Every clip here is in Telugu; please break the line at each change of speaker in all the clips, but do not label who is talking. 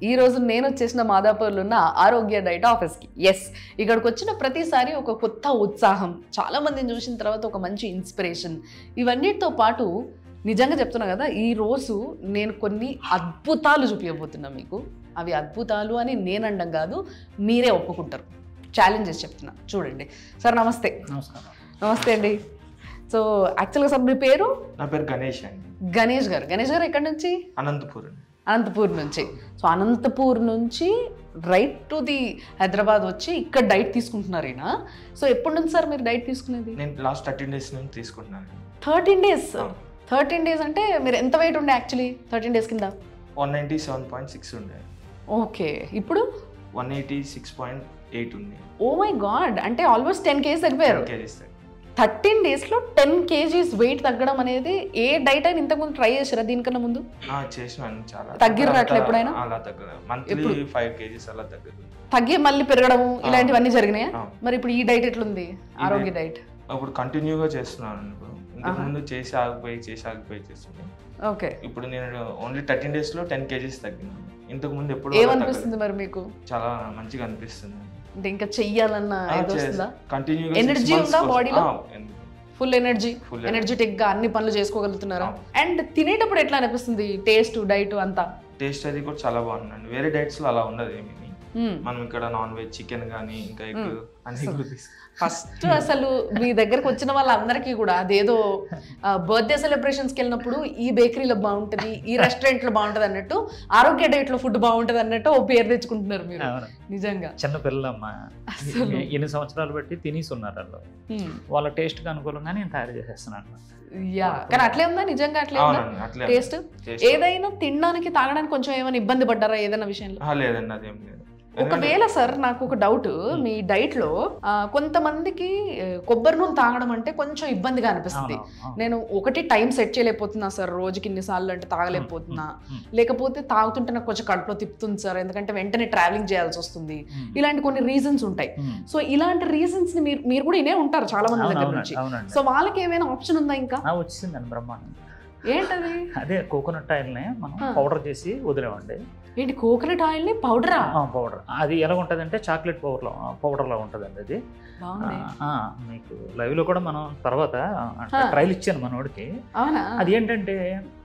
ఈ రోజు నేను వచ్చేసిన మాదాపూర్లో ఉన్న ఆరోగ్య డైట్ ఆఫీస్కి ఎస్ ఇక్కడికి వచ్చిన ప్రతిసారి ఒక కొత్త ఉత్సాహం చాలా మందిని చూసిన తర్వాత ఒక మంచి ఇన్స్పిరేషన్ ఇవన్నిటితో పాటు నిజంగా చెప్తున్నా కదా ఈ రోజు నేను కొన్ని అద్భుతాలు చూపించబోతున్నా మీకు అవి అద్భుతాలు అని నేను అనడం కాదు మీరే ఒప్పుకుంటారు ఛాలెంజెస్ చెప్తున్నా చూడండి సార్ నమస్తే
నమస్కారం
నమస్తే అండి సో యాక్చువల్గా సార్ మీ పేరు
నా పేరు గణేష్ అండి
గణేష్ గారు గణేష్ గారు ఎక్కడి నుంచి
అనంతపూర్ అండి
అనంతపూర్ నుంచి సో అనంతపూర్ నుంచి రైట్ టు ది హైదరాబాద్ వచ్చి ఇక్కడ డైట్ తీసుకుంటున్నారు ఈయన సో ఎప్పటి నుంచి సార్ మీరు డైట్ తీసుకునేది
నేను లాస్ట్ థర్టీన్ డేస్ నుంచి తీసుకుంటున్నాను
థర్టీన్ డేస్
అవును.
థర్టీన్ డేస్ అంటే మీరు ఎంత వెయిట్ ఉండే యాక్చువల్లీ థర్టీన్ డేస్ కింద
one ninety seven point six ఉండే
ఓకే ఇప్పుడు
one eighty six point eight ఉంది
ఓ మై గాడ్ అంటే ఆల్మోస్ట్ టెన్ కేజీస్ తగ్గిపోయారు
కేజీస్
థర్టీన్ డేస్లో టెన్ కేజీస్ వెయిట్ తగ్గడం అనేది ఏ డైట్ అయినా ఇంతకుముందు ట్రై చేశారా దీనికన్నా ముందు
చేసినాను చాలా
తగ్గిర్రా అట్లా
అట్లా-
ఎప్పుడైనా?
అలా తగ్గదు మంత్లీ
ఎప్పుడు?
ఫైవ్ కేజీస్ అలా తగ్గదు
తగ్గి మళ్ళీ పెరగడం ఇలాంటివన్నీ జరిగినాయా
ఆ.
మరి ఇప్పుడు ఈ డైట్ ఎట్లుంది ఆరోగ్య డైట్
ఇప్పుడు కంటిన్యూగా చేస్తున్నాను ఇప్పుడు ఇంతకు
ఆహా.
ముందు చేసి ఆగిపోయి చేసి ఆగిపోయి చేస్తుంది
ఓకే
ఇప్పుడు నేను ఓన్లీ థర్టీన్ డేస్ లో టెన్ కేజీస్ తగ్గినాను ఇంతకు ముందు ఎప్పుడు అలా
ఏమనిపిస్తుంది మరి మీకు
తగ్గలేదు. చాలా మంచిగా అనిపిస్తుంది
అంటే ఇంకా చెయ్యాలన్న ఇది వస్తుందా
కంటిన్యూగా
Energy ఉందా body లో? ఫుల్ ఎనర్జీ
Full
ఎనర్జెటిక్ గా అన్ని పనులు చేసుకోగలుగుతున్నారా
అవును.
అండ్ తినేటప్పుడు ఎట్లా అనిపిస్తుంది టేస్ట్ డైట్ అంతా
టేస్ట్ అది కూడా చాలా బాగుందండి వేరే డైట్స్ లో అలా ఉండదు ఏమి
మ్మ్.
మనం ఇక్కడ నాన్ వెజ్ చికెన్ కానీ ఇంకా ఎగ్
మ్మ్.
అన్ని కూడా తీసుకు-
ఫస్ట్ అసలు మీ దగ్గరకు వచ్చిన వాళ్ళందరికీ కూడా అదేదో బర్త్డే సెలబ్రేషన్స్కి వెళ్ళినప్పుడు ఈ బేకరీలో బాగుంటుంది ఈ రెస్టారెంట్లో బాగుంటుంది అన్నట్టు ఆరోగ్య డైట్లో ఫుడ్ బాగుంటుంది అన్నట్టు ఓ పేరు తెచ్చుకుంటున్నారు మీరు
అవును.
నిజంగా
చిన్న పిల్లలమ్మ
అసలు
ఎ- ఎన్ని సంవత్సరాలు బట్టి తినేసి ఉన్నారు వాళ్ళు
మ్మ్.
వాళ్ళ టేస్ట్కి అనుకూలంగా నేను తయారు చేసేస్తున్నాను
యా కానీ అట్లే ఉందా నిజంగా అట్లే ఉందా
అవునండి అట్లే
టేస్ట్
Taste.
ఏదైనా తినడానికి తాగడానికి కొంచెం ఏమైనా ఇబ్బంది పడ్డారా ఏదైనా విషయంలో
ఆ, లేదండి అదేం లేదు
ఒకవేళ సార్ నాకు ఒక డౌట్ మీ డైట్ లో ఆ, కొంతమందికి ఆ, కొబ్బరి నూనె తాగడం అంటే కొంచెం ఇబ్బందిగా అనిపిస్తుంది
అవును, అవును.
నేను ఒకటి టైం సెట్ చేయలేకపోతున్నా సార్ రోజుకి ఇన్నిసార్లు అంటే తాగలేకపోతున్నా
మ్మ్.
లేకపోతే తాగుతుంటే నాకు కొంచెం కడుపులో తిప్పుతుంది సార్ ఎందుకంటే వెంటనే ట్రావెలింగ్ చేయాల్సి వస్తుంది
మ్మ్.
ఇలాంటి కొన్ని రీజన్స్ ఉంటాయి
మ్మ్.
సో ఇలాంటి రీజన్స్ ని మీరు మీరు కూడా ఇనే ఉంటారు చాలా మంది
అవును,
దగ్గర
అవునండి,
నుంచి
అవునండి
సో వాళ్ళకి ఏమైనా ఆప్షన్ ఉందా ఇంకా
ఆ, వచ్చిందండి బ్రహ్మాండం
ఏంటది
అదే కోకోనట్ ఆయిల్ని మనం
ఆ.
పౌడర్ చేసి వదిలేమండి
ఏంటి కోకోనట్ ఆయిల్ ని పౌడరా
పౌడర్ అది ఎలా ఉంటుందంటే చాక్లెట్ పౌడర్లో పౌడర్లో ఉంటుందండి అది
బాగుంది
ఆ, ఆ, మీకు లైవ్లో కూడా మనం తర్వాత అంటే
ఆ.
ట్రయల్ ఇచ్చాను మనోడికి
అవునా
అది ఏంటంటే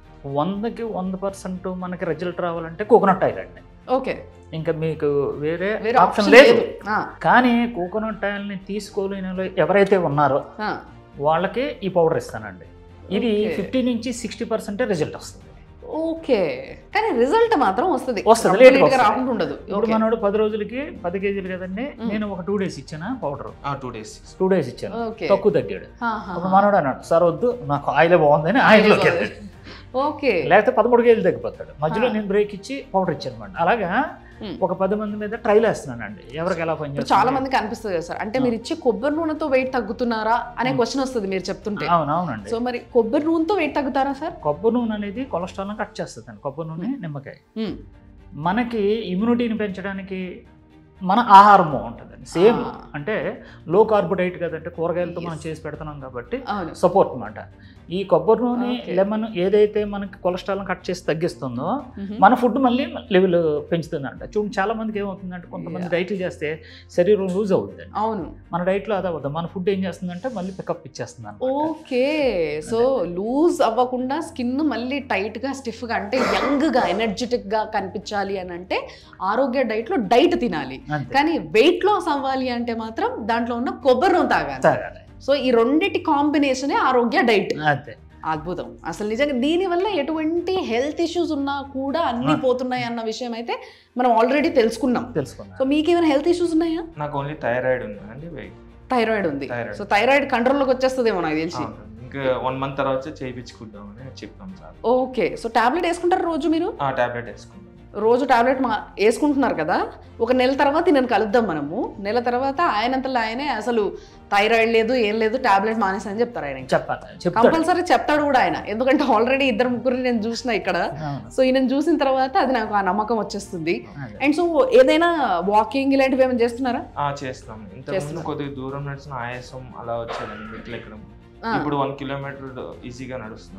వందకి వంద పర్సెంట్ మనకి రిజల్ట్ రావాలంటే కోకోనట్ ఆయిల్ అండి
ఓకే
ఇంకా మీకు వేరే
వేరే
ఆప్షన్
ఆప్షన్
లేదు
లేదు ఆ,
కానీ కోకోనట్ ఆయిల్ని తీసుకోలేని వాళ్ళు ఎవరైతే ఉన్నారో
ఆ.
వాళ్ళకి ఈ పౌడర్ ఇస్తానండి ఇది
Okay.
ఫిఫ్టీ నుంచి సిక్స్టీ పర్సెంటే రిజల్ట్ వస్తుంది
ఓకే కానీ రిజల్ట్ మాత్రం వస్తుంది
వస్తుంది,
Complete
late గా
గా
వస్తుంది.
రాకుండా ఉండదు
ఇప్పుడు
Okay.
మనోడు పది రోజులకి పది కేజీలు కదండి
మ్మ్.
నేను ఒక టూ డేస్ ఇచ్చాను powder
two days
two days ఇచ్చాను
ఓకే
తక్కువ తగ్గాడు
హా, హా,
అప్పుడు
హా.
మనోడు అన్నాడు సార్ వద్దు నాకు ఆయిల్ బాగుందని ఆయిల్లోకి వెళ్ళాడు
ఓకే
లేకపోతే పదమూడు కేజీలు తగ్గిపోతాడు మధ్యలో
ఆ.
నేను బ్రేక్ ఇచ్చి పౌడర్ ఇచ్చాను అనమాట అలాగా
మ్మ్.
ఒక పది మంది మీద ట్రైల్ వేస్తున్నానండి ఎవరికి ఎలా
ఇప్పుడు
పనిచేస్తుంది
చాలా మందికి అనిపిస్తుంది కదా సార్ అంటే మీరు ఇచ్చే కొబ్బరి నూనెతో వెయిట్ తగ్గుతున్నారా అనే
Hmm.
క్వశ్చన్ వస్తుంది మీరు చెప్తుంటే
అవును అవునండి
సో మరి కొబ్బరి నూనెతో వెయిట్ తగ్గుతారా సార్
కొబ్బరి నూనె అనేది కొలెస్ట్రాల్ కట్ చేస్తుంది అండి కొబ్బరి నూనె నిమ్మకాయ
Hmm.
మనకి ఇమ్యూనిటీని పెంచడానికి మన ఆహారం బాగుంటుందండి సేమ్
Ah.
అంటే లో కార్బ్ డైట్ కదంటే కూరగాయలతో మనం
Yes.
చేసి పెడుతున్నాం కాబట్టి
అవును
సపోర్ట్ అన్నమాట ఈ కొబ్బరి నూనె
Okay.
లెమన్ ఏదైతే మనకి కొలెస్ట్రాల్ కట్ చేసి తగ్గిస్తుందో
Mhm.
మన ఫుడ్ మళ్ళీ లెవెల్ పెంచుతుందంట చూడండి చాలా మందికి ఏమవుతుందంటే కొంతమంది
Yeah.
డైట్లు చేస్తే శరీరం లూజ్ అవుతుంది
అవును
మన డైట్లో అది అవ్వదు మన ఫుడ్ ఏం చేస్తుందంటే మళ్ళీ పికప్ ఇచ్చేస్తుంది అన్నమాట.
ఓకే సో లూజ్ అవ్వకుండా స్కిన్ మళ్ళీ టైట్ గా స్టిఫ్ గా అంటే యంగ్ గా ఎనర్జెటిక్ గా కనిపించాలి అని అంటే ఆరోగ్య డైట్ లో డైట్ తినాలి
అంతే
కానీ వెయిట్ లాస్ అవ్వాలి అంటే మాత్రం దాంట్లో ఉన్న కొబ్బరి నూనె తాగాలి
తాగాలి
సో ఈ రెండిటి కాంబినేషనే ఆరోగ్య డైట్
అంతే
అద్భుతం అసలు నిజంగా దీనివల్ల ఎటువంటి హెల్త్ ఇష్యూస్ ఉన్నా కూడా అన్ని
ఆ.
పోతున్నాయి అన్న విషయం అయితే మనం ఆల్రెడీ తెలుసుకున్నాం
తెలుసుకున్నా
సో మీకు ఏమైనా హెల్త్ ఇష్యూస్ ఉన్నాయా
నాకు ఓన్లీ థైరాయిడ్ ఉందండి వెయిట్
థైరాయిడ్ ఉంది
Thyroid.
సో థైరాయిడ్ కంట్రోల్లోకి వచ్చేస్తుందేమో నాకు తెలిసి
ఇంకా వన్ మంత్ తర్వాత చేయించుకుంటామని చెప్పాం సార్
ఓకే సో టాబ్లెట్ వేసుకుంటారు రోజు మీరు
ఆ టాబ్లెట్ వేసుకుంటాం
రోజు టాబ్లెట్ మా వేసుకుంటున్నారు కదా ఒక నెల తర్వాత నేను కలుద్దాం మనము నెల తర్వాత ఆయనంతలో ఆయనే అసలు థైరాయిడ్ లేదు ఏం లేదు టాబ్లెట్ మానేసని చెప్తారు ఆయన
చెప్పాలి చెప్తాడు
కంపల్సరీ చెప్తాడు కూడా ఆయన ఎందుకంటే ఆల్రెడీ ఇద్దరు ముగ్గురు నేను చూసిన ఇక్కడ
అవును.
సో ఈయన చూసిన తర్వాత అది నాకు ఆ నమ్మకం వచ్చేస్తుంది
అదే.
అండ్ సో ఏదైనా వాకింగ్ ఇలాంటివి ఏమైనా చేస్తున్నారా
ఆ చేస్తాం ఇంతకు
చేస్తున్నాం.
ముందు కొద్దిగా దూరం నడిచిన ఆయాసం అలా వచ్చేదండి మెట్లు ఎక్కడం
ఆ,
ఇప్పుడు వన్ కిలోమీటర్ ఈజీగా నడుస్తున్నాం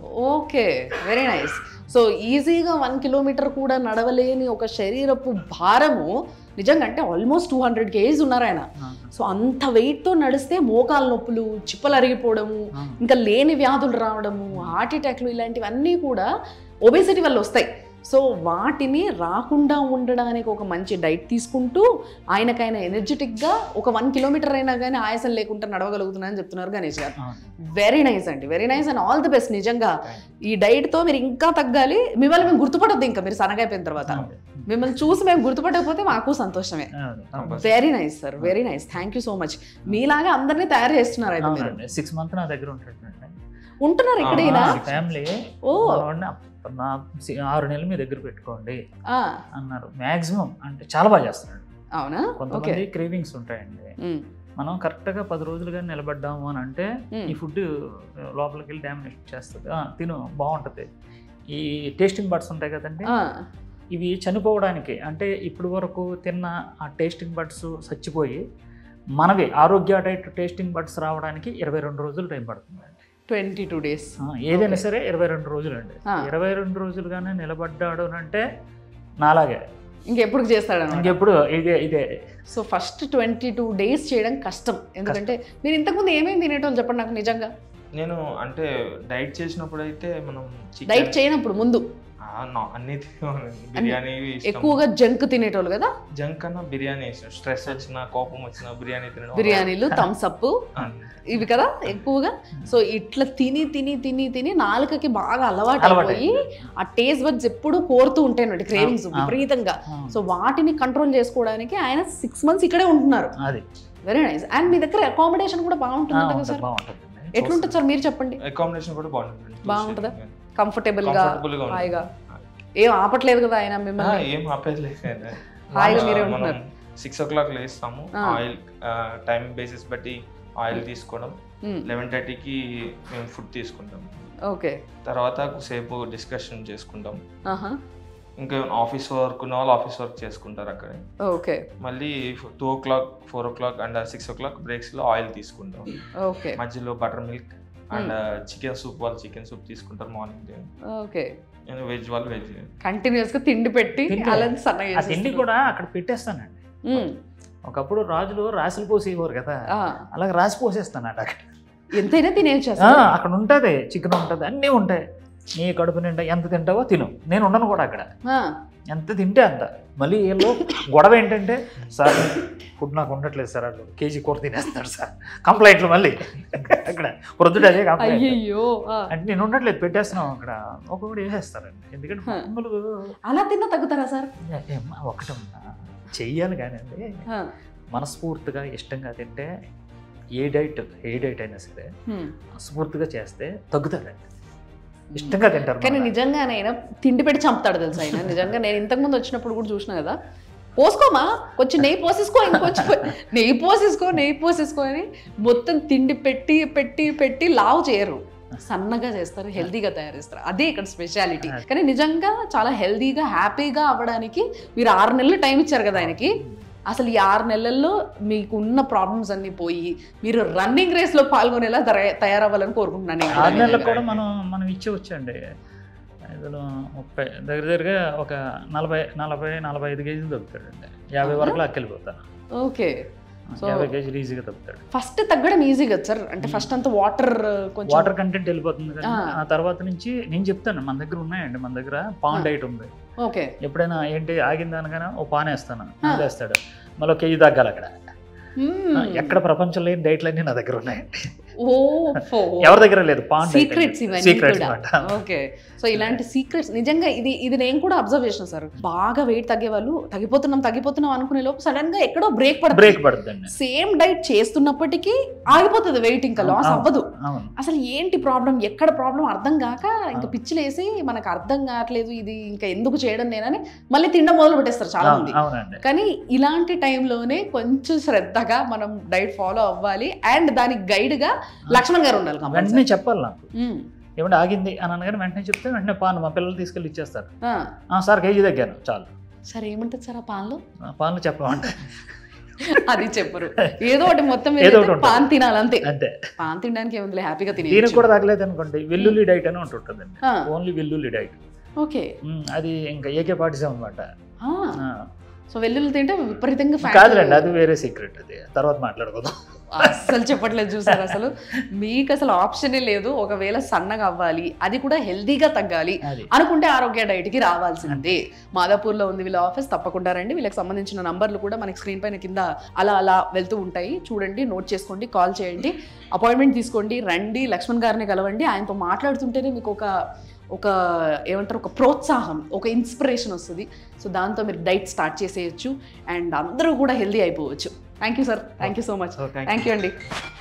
ఓకే వెరీ నైస్ సో ఈజీగా వన్ కిలోమీటర్ కూడా నడవలేని ఒక శరీరపు భారము నిజంగా అంటే ఆల్మోస్ట్ టూ హండ్రెడ్ కేజీస్ ఉన్నారు ఆయన సో అంత వెయిట్తో నడిస్తే మోకాలు నొప్పులు చిప్పలు అరిగిపోవడము ఇంకా లేని వ్యాధులు రావడము హార్ట్ అటాక్లు ఇలాంటివన్నీ కూడా ఒబేసిటీ వల్ల వస్తాయి సో వాటిని రాకుండా ఉండడానికి ఒక మంచి డైట్ తీసుకుంటూ ఆయనకైనా ఎనర్జెటిక్గా ఒక వన్ కిలోమీటర్ అయినా కానీ ఆయాసం లేకుండా నడవగలుగుతున్నారని చెప్తున్నారు గణేష్ గారు వెరీ నైస్ అండి very nice and all the best నిజంగా ఈ డైట్తో మీరు ఇంకా తగ్గాలి మిమ్మల్ని మేము గుర్తుపడద్దు ఇంకా మీరు సనగైపోయిన తర్వాత మిమ్మల్ని చూసి మేము గుర్తుపట్టకపోతే మాకు సంతోషమే very nice sir very nice thank you so much మీలాగా అందరినీ తయారు చేస్తున్నారు అయితే మీరు
అవునండి సిక్స్ మంత్ నా దగ్గర ఉంటాడు
ఉంటున్నారు ఇక్కడైనా
ఫ్యామిలీ
ఓ
నా సి- ఆరు నెలలు మీ దగ్గర పెట్టుకోండి
ఆ,
అన్నారు మాక్సిమం అంటే చాలా బాగా చేస్తున్నాడు
అవునా ఓకే
కొంతమంది క్రేవింగ్స్ ఉంటాయండి మనం కరెక్ట్గా పది రోజులుగా నిలబడ్డాము అని అంటే ఈ ఫుడ్ లోపలికి వెళ్ళి డామినేట్ చేస్తుంది ఆ, తిను బాగుంటుంది ఈ టేస్టింగ్ బడ్స్ ఉంటాయి కదండి ఇవి చనిపోవడానికి అంటే ఇప్పుడు వరకు తిన్న ఆ టేస్టింగ్ బడ్స్ చచ్చిపోయి మనవి ఆరోగ్య డైట్ టేస్టింగ్ బడ్స్ రావడానికి ఇరవై రెండు రోజులు టైం పడుతుంది
ట్వంటీ టూ డేస్
ఆ, ఏదైనా
Okay.
సరే ఇరవై రెండు రోజులు అండి
ఆ.
ఇరవై రెండు రోజులుగానే నిలబడ్డాడు అని అంటే నాలాగే
ఇంకెప్పుడు చేస్తాడు
ఇంకెప్పుడు ఇదే ఇదే
so first twenty two days చేయడం కష్టం ఎందుకంటే మీరు ఇంతకుముందు ఏమేమి తినేటోళ్ళు చెప్పండి నాకు నిజంగా
నేను అంటే డైట్ చేసినప్పుడు అయితే మనం chicken-
డైట్ చేయనప్పుడు ముందు
ఆ, నా- అన్ని తినేవాడిని. బిర్యానీ ఇష్టం.
ఎక్కువగా జంక్ తినేటోళ్ళు కదా
జంక్ అన్న బిర్యానీ ఇష్టం స్ట్రెస్ వచ్చినా కోపం వచ్చినా బిర్యానీ తినడం
బిర్యానీలు థమ్స్ అప్
ఆ,
ఇవి కదా ఎక్కువగా సో ఇట్లా తిని తిని తిని తిని నాలుకకి బాగా అలవాటు
అలవాటు
అయిపోయి ఆ టేస్ట్ బడ్స్ ఎప్పుడు కోరుతూ ఉంటాయి క్రేవింగ్స్
ఆ.
విపరీతంగా
ఆ,
సో వాటిని కంట్రోల్ చేసుకోవడానికి ఆయన సిక్స్ మంత్స్ ఇక్కడే ఉంటున్నారు
అది
వెరీ నైస్ అండ్ మీ దగ్గర అకామిడేషన్ కూడా
ఆ,
బాగుంటుంది కదా
ఉంటుంది,
సార్
బాగుంటుంది
ఎట్లుంటుంది సార్ మీరు చెప్పండి
అకామిడేషన్ కూడా బాగుంటుంది
బాగుంటుందా? కంఫర్టబుల్ గా
కంఫర్టబుల్ గా ఉంటుంది.
హాయిగా ఏం ఆపట్లేదు కదా ఆయన
ఆ,
మిమ్మల్ని
ఏం ఆపేది
హాయిగా మీరే
మనం
ఉంటున్నారు.
సిక్స్ ఓ క్లాక్ లేస్తాము
ఆ.
ఆయిల్ టైం బేసిస్ బట్టి ఆయిల్ తీసుకోవడం
మ్మ్.
లెవెన్ థర్టీకి మేము ఫుడ్ తీసుకుంటాం
ఓకే
తర్వాత సేపు డిస్కషన్ చేసుకుంటాం
ఆహా
ఇంకా ఆఫీస్ వర్క్ ఉన్న వాళ్ళు ఆఫీస్ వర్క్ చేసుకుంటారు అక్కడే
ఓకే
మళ్ళీ two o'clock four o'clock and six o'clock బ్రేక్స్లో ఆయిల్ తీసుకుంటాం
ఓకే
మధ్యలో buttermilk and chicken soup వాళ్ళు చికెన్ సూప్ తీసుకుంటారు మార్నింగ్
ఓకే
నేను వెజ్ వాళ్ళు వెజ్
కంటిన్యూస్ గా తిండి పెట్టి
తిండి.
అలా
ఆ
సన్నగా
తిండి కూడా అక్కడ పెట్టేస్తానండి ఒకప్పుడు రాజులు రాసులు పోసేవారు కదా అలాగే రాసి పోసేస్తానండి అక్కడ
ఎంతైనా తినేయచ్చు
ఆ,
అసలు
అక్కడ ఉంటుంది చికెన్ ఉంటుంది అన్నీ ఉంటాయి నీ కడుపు నిండా ఎంత తింటావో తిను నేను ఉండను కూడా అక్కడ
ఆ,
ఎంత తింటే అంత మళ్ళీ వీళ్ళు గొడవ ఏంటంటే సార్ ఫుడ్ నాకు ఉండట్లేదు సార్ అట్లా కేజీ కూర తినేస్తాడు సార్ కంప్లైంట్లు మళ్ళీ అక్కడ ప్రొద్దుట అదే కంప్లైంట్
అయ్యయ్యో ఆ.
అంటే నేను ఉండట్లేదు పెట్టేస్తున్నాం అక్కడ ఒకటి వేసేస్తారండి ఎందుకంటే
హ.
మామూలు
అలా తిన్నా తగ్గుతారా సార్
ఏమ్మా, ఒకటి చెయ్యాలి కానీ అండి
ఆ,
మనస్ఫూర్తిగా ఇష్టంగా తింటే ఏ డైట్ ఏ డైట్ అయినా సరే
హ్మ్.
మనస్ఫూర్తిగా చేస్తే తగ్గుతారండి ఇష్టంగా తింటారు
కానీ
మన
నిజంగానే ఆయన తిండి పెట్టి చంపుతాడు తెలుసా ఆయన నిజంగా నేను ఇంతకు ముందు వచ్చినప్పుడు కూడా చూసిన కదా పోసుకోమా కొంచెం నెయ్యి పోసేసుకో ఇంకొంచెం పో- నెయ్యి పోసేసుకో నెయ్యి పోసేసుకో అని మొత్తం తిండి పెట్టి పెట్టి పెట్టి లావు చేయరు సన్నగా చేస్తారు హెల్తీగా తయారు చేస్తారు అదే ఇక్కడ స్పెషాలిటీ కానీ నిజంగా చాలా హెల్తీగా హ్యాపీగా అవ్వడానికి మీరు ఆరు నెలలు టైం ఇచ్చారు కదా ఆయనకి అసలు ఈ ఆరు నెలల్లో మీకు ఉన్న ప్రాబ్లమ్స్ అన్ని పోయి మీరు రన్నింగ్ రేస్ లో పాల్గొనేలా తర- తయారవ్వాలని కోరుకుంటున్నాను నేను
ఆరు
కూడా.
నెలలకు కూడా మనం మనం ఇచ్చేవచ్చండి ఇందులో ముప్పై దగ్గర దగ్గరగా ఒక నలభై నలభై నలభై ఐదు కేజీలు తగ్గుతాడండి యాభై
అవునా?
వరకు లాక్కెళ్ళిపోతాను
ఓకే So-
యాభై కేజీలు ఈజీగా తగ్గుతాడు
ఫస్ట్ తగ్గడం ఈజీ కదా సార్ అంటే ఫస్ట్ అంతా వాటర్ కొంచెం
వాటర్ కంటెంట్ వెళ్ళిపోతుంది కానీ
ఆ.
ఆ తర్వాత నుంచి నేను చెప్తాను మన దగ్గర ఉన్నాయండి మన దగ్గర పాన్
ఆ.
డైట్ ఉంది
ఓకే
ఎప్పుడైనా ఏంటి ఆగింది అనగానే ఓ పాన్ వేస్తాను
ఆ.
వేస్తాడు మళ్ళీ ఒక కేజీ తగ్గాలి అక్కడ ఆ, ఎక్కడ ప్రపంచం లేని డైట్లన్నీ నా దగ్గర ఉన్నాయండి ఎవరి దగ్గర లేదు పాన్
సీక్రెట్స్ ఇవన్నీ
సీక్రెట్స్
కూడా
అనమాట
ఓకే సో ఇలాంటి సీక్రెట్స్ నిజంగా ఇది ఇది నేను కూడా అబ్జర్వ్ చేసిన సార్ బాగా వెయిట్ తగ్గే వాళ్ళు తగ్గిపోతున్నాం తగ్గిపోతున్నాం అనుకునే లోపు సడన్ గా ఎక్కడో బ్రేక్ పడుతుంది
బ్రేక్ పడుతుందండి
సేమ్ డైట్ చేస్తున్నప్పటికీ ఆగిపోతుంది వెయిట్ ఇంకా లాస్
అవును.
అవ్వదు
అవును
అసలు ఏంటి ప్రాబ్లం ఎక్కడ ప్రాబ్లం అర్థం కాక ఇంకా
అవును.
పిచ్చిలేసి మనకు అర్థం కావట్లేదు ఇది ఇంకా ఎందుకు చేయడం నేనని మళ్ళీ తినడం మొదలు పెట్టేస్తారు చాలా మంది
అవును- అవునండి
కానీ ఇలాంటి టైంలోనే కొంచెం శ్రద్ధగా మనం డైట్ ఫాలో అవ్వాలి అండ్ దానికి గైడ్ గా లక్ష్మణ్ గారు ఉండాలి
వెంటనే
compulsory.
చెప్పాలి నాకు
ఉమ్,
ఏమంటే ఆగింది అని అనగానే వెంటనే చెప్తే వెంటనే పాన్ మా పిల్లలు తీసుకెళ్ళి ఇచ్చేస్తారు
ఆ.
"ఆ, సార్ కేజీ తగ్గాను చాలు
సరే ఏముంటుంది సార్ ఆ పాన్లో
ఆ, పాన్లు చెప్పమంటే
అది చెప్పరు ఏదో ఒకటి మొత్తం మీద
ఏదో
అయితే
ఒకటి ఉంటుంది.
పాన్ తినాలి అంతే
అంతే
పాన్ తినడానికి ఏముంది హ్యాపీగా
దీనికి
తినేయచ్చు
కూడా తగ్గలేదు అనుకోండి వెల్లుల్లి డైట్ అని ఉంటుంటుందండి
ఆ,
ఓన్లీ వెల్లుల్లి డైట్
ఓకే
అది ఇంకా ఏకే పాటిసాం అనమాట
ఆ, సో వెల్లుల్లి తింటే విపరీతంగా fat-
కాదులేండి అది వేరే సీక్రెట్ అది తర్వాత మాట్లాడుకుందాం
అస్సలు చెప్పట్లేదు చూసారు అసలు మీకు అసలు ఆప్షనే లేదు ఒకవేళ సన్నగా అవ్వాలి అది కూడా హెల్దీగా తగ్గాలి
అది
అనుకుంటే ఆరోగ్య డైట్కి రావాల్సిందే మాదాపూర్లో ఉంది వీళ్ళ ఆఫీస్ తప్పకుండా రండి వీళ్ళకి సంబంధించిన నంబర్లు కూడా మనకి స్క్రీన్ పైన కింద అలా అలా వెళ్తూ ఉంటాయి చూడండి నోట్ చేసుకోండి కాల్ చేయండి అపాయింట్మెంట్ తీసుకోండి రండి లక్ష్మణ్ గారిని కలవండి ఆయనతో మాట్లాడుతుంటేనే మీకు ఒక ఒక ఏమంటారు ఒక ప్రోత్సాహం ఒక ఇన్స్పిరేషన్ వస్తుంది సో దాంతో మీరు డైట్ స్టార్ట్ చేసేయచ్చు అండ్ అందరూ కూడా హెల్దీ అయిపోవచ్చు thank you sir thank you so much
okay
thank you అండి